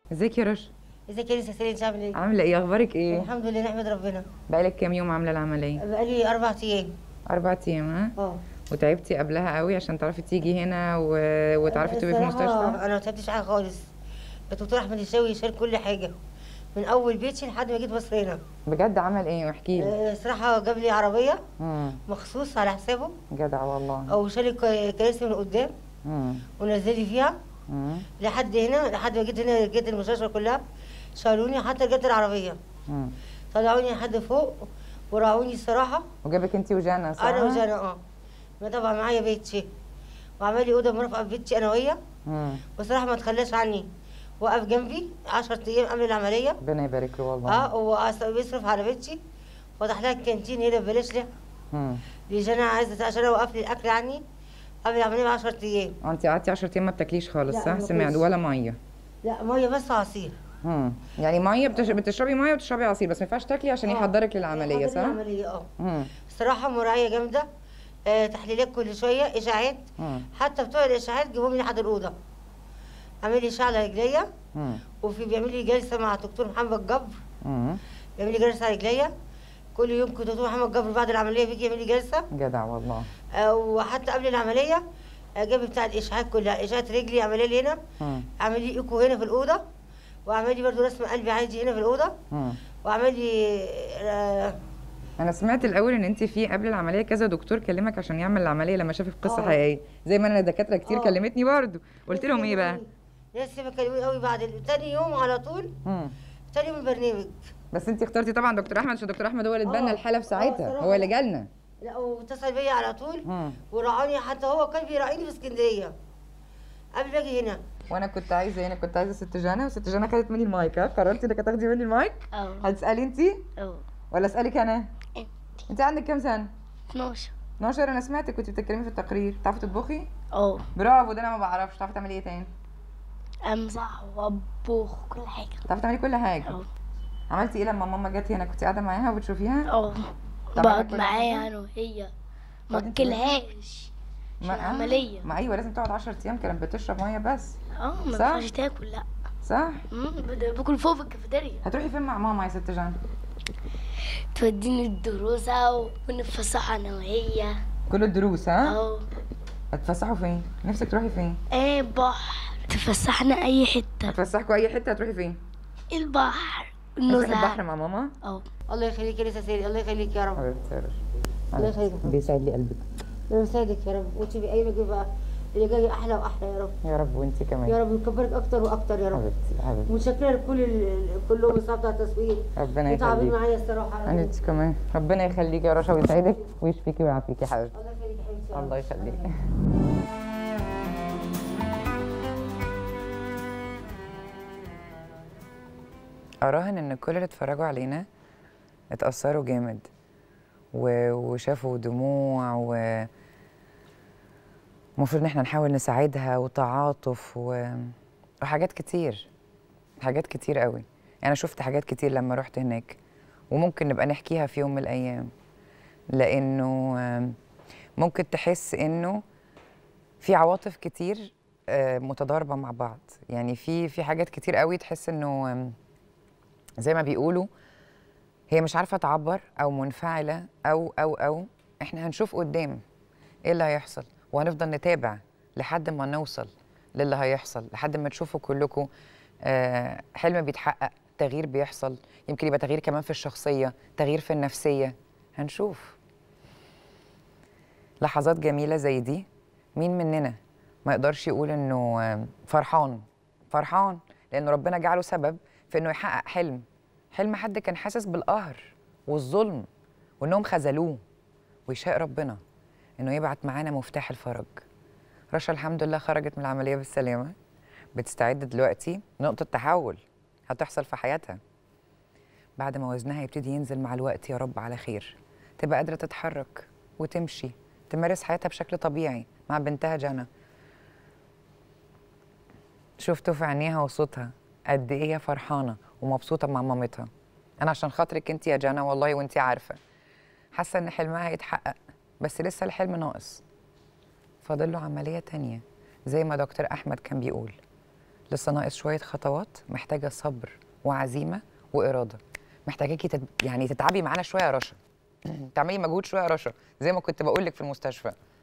ازيك يا رشا ازيك يا لسه سيرين انت عامل ايه؟ عامله ايه اخبارك ايه الحمد لله نحمد ربنا بقالك كام يوم عامله العمليه بقالي اربع ايام اربع ايام ها اه وتعبتي قبلها قوي عشان تعرفي تيجي هنا و... وتعرفي تبقي في الصراحة المستشفى انا ما تعبتش حاجه خالص الدكتور احمد الشاوي شال كل حاجه من اول بيتي لحد ما جيت مصر هنا بجد عمل ايه واحكي لي آه، الصراحه جاب لي عربيه امم مخصوص على حسابه جدع والله او شال الك- الكراسي من قدام امم ونزل لي فيها امم لحد هنا لحد ما جيت هنا جيت المستشفى كلها شالوني حتى جت العربيه امم طلعوني لحد فوق وراعوني الصراحه وجابك انت وجانا صح انا وجانا اه ما طبعا معايا بيتي وعمل لي اوضه مرافقه في بيتي انا وهي امم بصراحه ما تخلاش عني وقف جنبي 10 ايام قبل العمليه ربنا يبارك له والله اه هو بيصرف على بيتي فتح لها الكانتين هنا ببلاش لها امم لجانا عايزه عشان اوقف لي الاكل عني قبل العمليه ب 10 ايام انت قعدتي 10 ايام ما بتاكليش خالص لا، صح ما سمعت باكلش. ولا ميه لا ميه بس عصير امم يعني ميه بتش... بتشربي ميه وتشربي عصير بس ما ينفعش تاكلي عشان آه. يحضرك للعمليه حضر صح العمليه اه امم الصراحه مراعيه جامده آه تحليلات كل شويه اشاعات امم حتى بتوع الاشاعات جيبهم لي لحد الاوضه عامل لي اشعه على رجليا امم وفي بيعمل لي جلسه مع دكتور محمد جبر امم بيعمل لي جلسه على رجليا كل يوم كنت دكتور محمد جبر بعد العمليه بيجي يعمل لي جلسه جدع والله آه، وحتى قبل العمليه آه، جاب بتاع الاشعاعات كلها اشعه رجلي عمليه لي هنا امم عمل لي ايكو هنا في الاوضه وعمل لي برضه رسم قلبي عادي هنا في الاوضه امم وعمل لي آه، انا سمعت الاول ان انت في قبل العمليه كذا دكتور كلمك عشان يعمل العمليه لما شافك قصه آه. حقيقيه زي ما انا دكاتره كتير آه. كلمتني برضه قلت لهم ايه بقى ناس بكلموني قوي بعد ال- تاني يوم على طول امم تاني يوم البرنامج بس انت اخترتي طبعا دكتور احمد عشان دكتور احمد هو اللي اتبنى آه. الحاله في آه، ساعتها صراحة. هو اللي جالنا لا واتصل بيا على طول امم ورعاني حتى هو كان بيراعيني في اسكندريه قبل ما اجي هنا وانا كنت عايزه هنا كنت عايزه ست جانا وست جانا خدت مني المايك ها قررتي انك هتاخدي مني المايك اه هتسالي انت اه ولا اسالك انا انت. انت عندك كام سنه 12 12 انا سمعتك كنت بتتكلمي في التقرير بتعرفي تطبخي اه برافو ده انا ما بعرفش تعرفي تعملي ايه تاني امسح واطبخ كل حاجه تعرفي تعملي كل حاجه اه عملتي ايه لما ماما جت هنا كنت قاعده معاها وبتشوفيها اه طب بقعد كل معايا حاجة؟ انا وهي طب ما انت تاكلهاش ما عشان العملية. ما ايوه لازم تقعد 10 ايام كانت بتشرب ميه بس اه ما صح؟ ينفعش تاكل لا صح مم، بد- باكل فوق في الكافيتيريا هتروحي فين مع ماما يا ست جان توديني الدروسة ونتفسح انا وهي كل الدروس ها اه هتفسحوا فين نفسك تروحي فين ايه بحر تفسحنا اي حتة هتفسحكوا اي حته هتروحي فين البحر نروح البحر النزهة مع ماما اه الله يخليك يا لسه سيري الله يخليك يا رب حبيبتي يا الله رشا يخليك بيسعد لي قلبك ربنا يسعدك يا رب وتبقى ايامك بقى اللي جاي احلى واحلى يا رب يا رب وانت كمان يا رب يكبرك اكتر واكتر يا رب حبيبتي حبيبتي متشكره لكل ال- كلهم الصعب بتاع التصوير ربنا متعبين يخليك معايا الصراحه انت كمان ربنا يخليك يا رشا ويسعدك ويشفيكي ويعافيكي يا حبيبتي الله يخليك يا حبيبتي يا رب. الله يخليك اراهن ان كل اللي اتفرجوا علينا اتأثروا جامد و... وشافوا دموع و المفروض ان احنا نحاول نساعدها وتعاطف و... وحاجات كتير حاجات كتير قوي انا شفت حاجات كتير لما رحت هناك وممكن نبقى نحكيها في يوم من الايام لانه آم، ممكن تحس انه في عواطف كتير آه، متضاربه مع بعض يعني في في حاجات كتير قوي تحس انه آم، زي ما بيقولوا هي مش عارفه تعبر او منفعله او او او احنا هنشوف قدام ايه اللي هيحصل وهنفضل نتابع لحد ما نوصل للي هيحصل لحد ما تشوفوا كلكم آه، حلم بيتحقق تغيير بيحصل يمكن يبقى تغيير كمان في الشخصيه تغيير في النفسيه هنشوف لحظات جميله زي دي مين مننا ما يقدرش يقول انه آه، فرحان فرحان لان ربنا جعله سبب في انه يحقق حلم حلم حد كان حاسس بالقهر والظلم وانهم خذلوه ويشاء ربنا انه يبعت معانا مفتاح الفرج رشا الحمد لله خرجت من العمليه بالسلامه بتستعد دلوقتي نقطه تحول هتحصل في حياتها بعد ما وزنها يبتدي ينزل مع الوقت يا رب على خير تبقى قادره تتحرك وتمشي تمارس حياتها بشكل طبيعي مع بنتها جانا شفتوا في عينيها وصوتها قد ايه هي فرحانه ومبسوطه مع مامتها انا عشان خاطرك انت يا جانا والله وانت عارفه حاسه ان حلمها هيتحقق بس لسه الحلم ناقص فاضل له عمليه تانية زي ما دكتور احمد كان بيقول لسه ناقص شويه خطوات محتاجه صبر وعزيمه واراده محتاجاكي تت... يعني تتعبي معانا شويه يا رشا تعملي مجهود شويه يا رشا زي ما كنت بقول لك في المستشفى